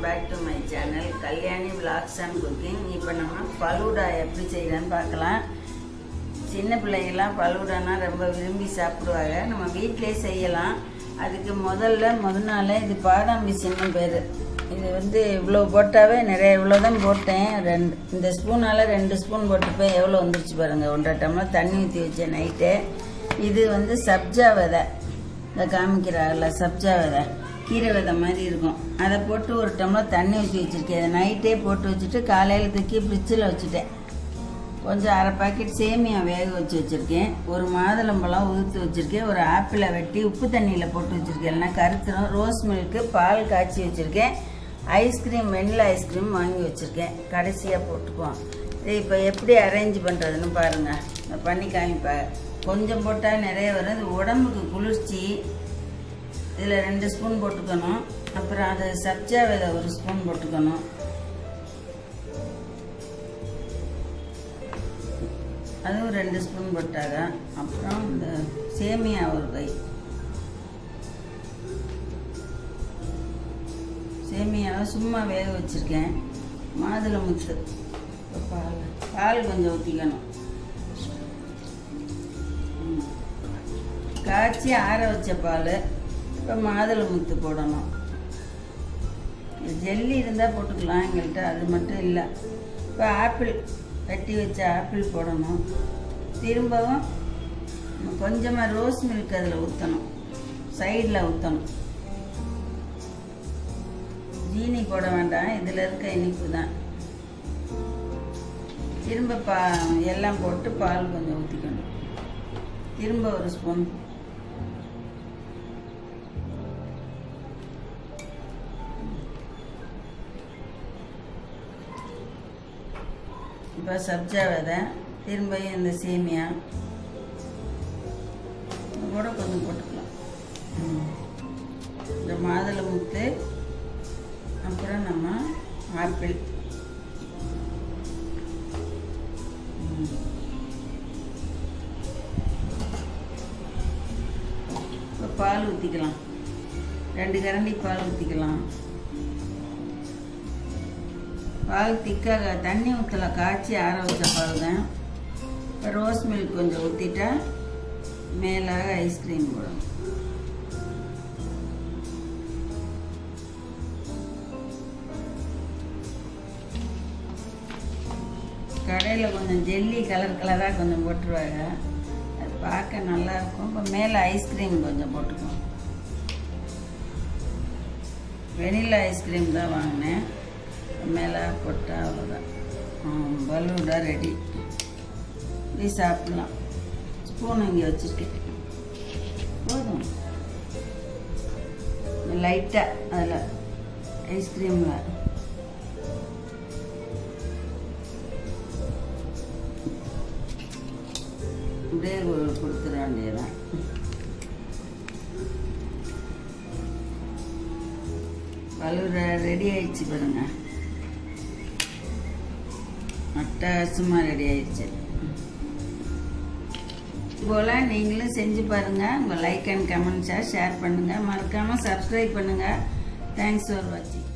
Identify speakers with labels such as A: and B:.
A: Back to my channel Kalyani vlogs and cooking இப்போ நம்ம பலூடா எப்படி செய்யலான்னு பார்க்கலாம் சின்ன பிள்ளைங்கள்லாம் பலூடானா ரொம்ப விரும்பி சாப்பிடுவாங்க நம்ம வீட்டிலே செய்யலாம் அதுக்கு முதல்ல முத நாள் இது பாதாம் பிசின்னு பேர் இது வந்து இவ்வளோ போட்டாவே நிறைய இவ்வளோ தான் போட்டேன் ரெண்டு இந்த ஸ்பூனால் ரெண்டு ஸ்பூன் போட்டுப்பேன் எவ்வளோ வந்துருச்சு பாருங்கள் ஒன்றரை டம்ளர் தண்ணி ஊற்றி வச்சேன் நைட்டு இது வந்து சப்ஜா விதை இந்த காமிக்கிறாங்கல்ல சப்ஜா விதை கீரை விதை மாதிரி இருக்கும் அதை போட்டு ஒரு டம்ளர் தண்ணி ஊற்றி வச்சுருக்கேன் அதை நைட்டே போட்டு வச்சுட்டு காலையில் தூக்கி ஃப்ரிட்ஜில் வச்சுட்டேன் கொஞ்சம் அரை பாக்கெட் சேமியா வேக வச்சு வச்சுருக்கேன் ஒரு மாதுளம்பழம் உதுத்து வச்சுருக்கேன் ஒரு ஆப்பிளை வெட்டி உப்பு தண்ணியில் போட்டு வச்சுருக்கேன் இல்லைன்னா கருத்துரும் ரோஸ் மில்க்கு பால் காய்ச்சி வச்சுருக்கேன் ஐஸ்கிரீம் வெண்ணிலா ஐஸ்கிரீம் வாங்கி வச்சுருக்கேன் கடைசியாக போட்டுக்குவோம் இது இப்போ எப்படி அரேஞ்ச் பண்ணுறதுன்னு பாருங்கள் நான் பண்ணி காமிப்பேன் கொஞ்சம் போட்டால் நிறைய வரும் இது உடம்புக்கு குளிர்ச்சி இதில் ரெண்டு ஸ்பூன் போட்டுக்கணும் அப்புறம் அது சப்ஜா விதை ஒரு ஸ்பூன் போட்டுக்கணும் அதுவும் ரெண்டு ஸ்பூன் போட்டாங்க அப்புறம் இந்த சேமியா ஒரு கை சேமியாவை சும்மா வேக வச்சுருக்கேன் மாதுளை முத்து இப்ப பால் பால் கொஞ்சம் ஊற்றிக்கணும் ம். காய்ச்சி ஆற வச்ச பால் இப்போ மாதுளை முத்து போடணும் ஜெல்லி இருந்தால் போட்டுக்கலாம் எங்கள்கிட்ட அது மட்டும் இல்லை இப்போ ஆப்பிள் வெட்டி வச்ச ஆப்பிள் போடணும் திரும்பவும் கொஞ்சமாக ரோஸ் மில்க் அதில் ஊற்றணும் சைடில் ஊற்றணும் ஜீனி போட வேண்டாம் இதில் இருக்க இனிப்பு தான் திரும்ப பா எல்லாம் போட்டு பால் கொஞ்சம் ஊற்றிக்கணும் திரும்ப ஒரு ஸ்பூன் இப்போ சப்ஜா விதை திரும்பியும் இந்த சேமியா இது கூட கொஞ்சம் போட்டுக்கலாம் ம். இந்த மாதுளை முத்து அப்புறம் நம்ம ஆப்பிள் ம். இப்போ பால் ஊற்றிக்கலாம் ரெண்டு கரண்டி பால் ஊற்றிக்கலாம் பால் திக்காக தண்ணி ஊற்றல காய்ச்சி ஆற வச்ச பால் தான் இப்போ ரோஸ் மில்க் கொஞ்சம் ஊற்றிட்டா மேலாக ஐஸ்கிரீம் போடணும் கடையில் கொஞ்சம் ஜெல்லி கலர் கலராக கொஞ்சம் போட்டுருவாங்க அது பார்க்க நல்லா இருக்கும் இப்போ மேலே ஐஸ்கிரீம் கொஞ்சம் போட்டுக்குவோம் வெனிலா ஐஸ்கிரீம் தான் வாங்கினேன் மேலே போட்டால் அவ்வளோதான் பலூடா ரெடி இப்படி சாப்பிட்லாம் ஸ்பூன் இங்கே வச்சுருக்கேன் போதும் லைட்டாக அதில் ஐஸ்கிரீமில் அப்படியே கொ- கொடுத்துட வேண்டியதான் பலூர் ரெடி ஆயிடுச்சு பாருங்க அட்டகாசமாக ரெடி ஆயிடுச்சு போல் நீங்களும் செஞ்சு பாருங்கள் உங்கள் லைக் அண்ட் கமெண்ட்ஸாக ஷேர் பண்ணுங்கள் மறக்காமல் சப்ஸ்கிரைப் பண்ணுங்கள் தேங்க்ஸ் ஃபார் வாட்சிங்